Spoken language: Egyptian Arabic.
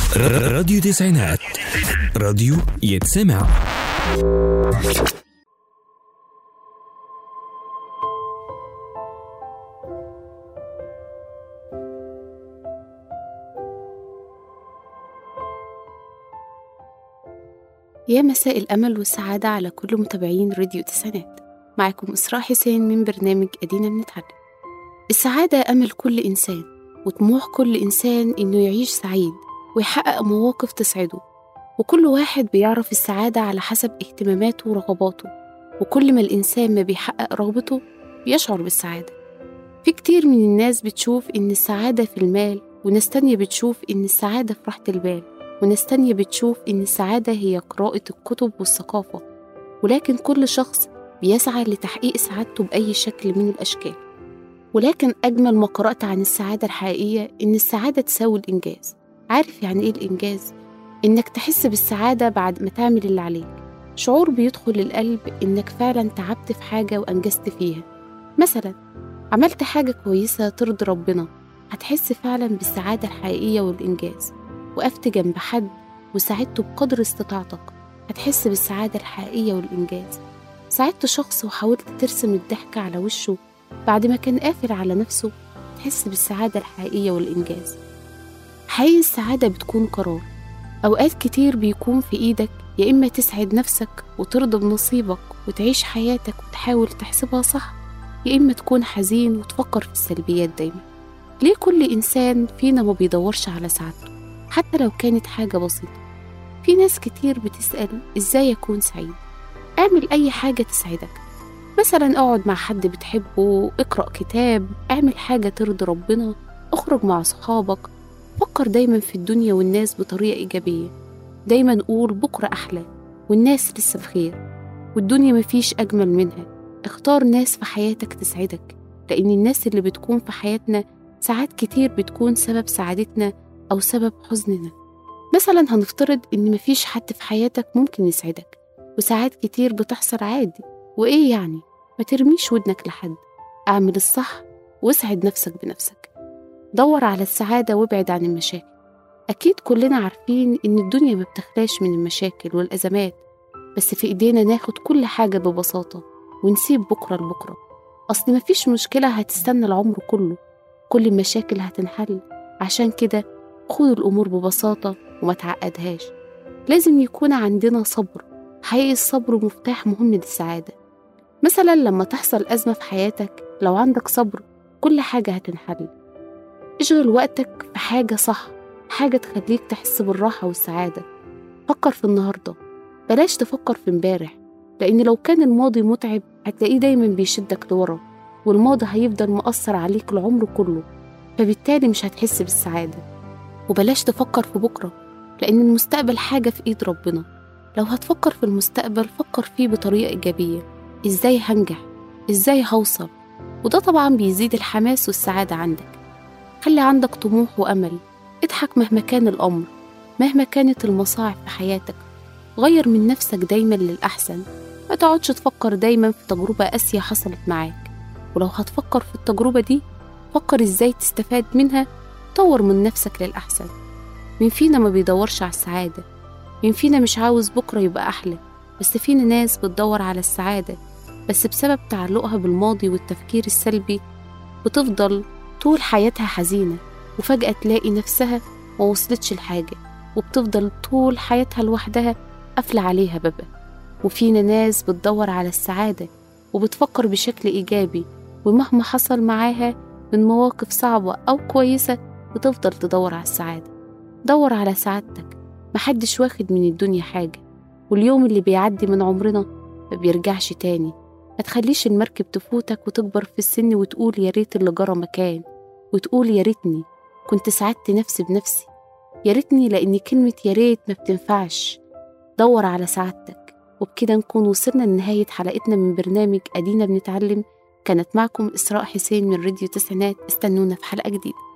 راديو تسعينات راديو يتسمع يا مساء الأمل والسعادة على كل متابعين راديو تسعينات معكم إسراء حسين من برنامج أدينا بنتعلم السعادة أمل كل إنسان وطموح كل إنسان إنه يعيش سعيد ويحقق مواقف تسعده وكل واحد بيعرف السعادة على حسب اهتماماته ورغباته وكل ما الإنسان ما بيحقق رغبته بيشعر بالسعادة في كتير من الناس بتشوف إن السعادة في المال وناس تانية بتشوف إن السعادة في راحة البال وناس تانية بتشوف إن السعادة هي قراءة الكتب والثقافة ولكن كل شخص بيسعى لتحقيق سعادته بأي شكل من الأشكال ولكن أجمل ما قرأت عن السعادة الحقيقية إن السعادة تساوي الإنجاز عارف يعني إيه الإنجاز؟ إنك تحس بالسعادة بعد ما تعمل اللي عليك شعور بيدخل القلب إنك فعلا تعبت في حاجة وأنجزت فيها مثلا عملت حاجة كويسة ترضي ربنا هتحس فعلا بالسعادة الحقيقية والإنجاز وقفت جنب حد وساعدته بقدر استطاعتك هتحس بالسعادة الحقيقية والإنجاز ساعدت شخص وحاولت ترسم الضحكة على وشه بعد ما كان قافل على نفسه تحس بالسعادة الحقيقية والإنجاز حقيقي السعادة بتكون قرار أوقات كتير بيكون في إيدك يا إما تسعد نفسك وترضى بنصيبك وتعيش حياتك وتحاول تحسبها صح يا إما تكون حزين وتفكر في السلبيات دايما ليه كل إنسان فينا ما بيدورش على سعادته حتى لو كانت حاجة بسيطة في ناس كتير بتسأل إزاي أكون سعيد اعمل أي حاجة تسعدك مثلا اقعد مع حد بتحبه اقرأ كتاب اعمل حاجة ترضي ربنا اخرج مع صحابك فكر دايما في الدنيا والناس بطريقة إيجابية دايما قول بكرة أحلى والناس لسه بخير والدنيا مفيش أجمل منها اختار ناس في حياتك تسعدك لأن الناس اللي بتكون في حياتنا ساعات كتير بتكون سبب سعادتنا أو سبب حزننا مثلا هنفترض إن مفيش حد في حياتك ممكن يسعدك وساعات كتير بتحصل عادي وإيه يعني ما ترميش ودنك لحد اعمل الصح واسعد نفسك بنفسك دور على السعادة وابعد عن المشاكل أكيد كلنا عارفين إن الدنيا ما بتخلاش من المشاكل والأزمات بس في إيدينا ناخد كل حاجة ببساطة ونسيب بكرة لبكرة أصل مفيش مشكلة هتستنى العمر كله كل المشاكل هتنحل عشان كده خد الأمور ببساطة وما تعقدهاش لازم يكون عندنا صبر حقيقي الصبر مفتاح مهم للسعادة مثلا لما تحصل أزمة في حياتك لو عندك صبر كل حاجة هتنحل اشغل وقتك في حاجة صح حاجة تخليك تحس بالراحة والسعادة فكر في النهاردة بلاش تفكر في امبارح لأن لو كان الماضي متعب هتلاقيه دايما بيشدك لورا والماضي هيفضل مؤثر عليك العمر كله فبالتالي مش هتحس بالسعادة وبلاش تفكر في بكرة لأن المستقبل حاجة في إيد ربنا لو هتفكر في المستقبل فكر فيه بطريقة إيجابية إزاي هنجح إزاي هوصل وده طبعا بيزيد الحماس والسعادة عندك خلي عندك طموح وأمل اضحك مهما كان الأمر مهما كانت المصاعب في حياتك غير من نفسك دايما للأحسن ما تقعدش تفكر دايما في تجربة قاسية حصلت معاك ولو هتفكر في التجربة دي فكر إزاي تستفاد منها طور من نفسك للأحسن مين فينا ما بيدورش على السعادة مين فينا مش عاوز بكرة يبقى أحلى بس فينا ناس بتدور على السعادة بس بسبب تعلقها بالماضي والتفكير السلبي بتفضل طول حياتها حزينة وفجأة تلاقي نفسها ما وصلتش لحاجة وبتفضل طول حياتها لوحدها قافلة عليها بابها وفينا ناس بتدور على السعادة وبتفكر بشكل إيجابي ومهما حصل معاها من مواقف صعبة أو كويسة بتفضل تدور على السعادة دور على سعادتك محدش واخد من الدنيا حاجة واليوم اللي بيعدي من عمرنا ما بيرجعش تاني ما تخليش المركب تفوتك وتكبر في السن وتقول يا ريت اللي جرى مكان وتقول يا ريتني كنت سعدت نفسي بنفسي يا ريتني لأن كلمة يا ريت ما بتنفعش دور على سعادتك وبكده نكون وصلنا لنهاية حلقتنا من برنامج أدينا بنتعلم كانت معكم إسراء حسين من راديو تسعينات استنونا في حلقة جديدة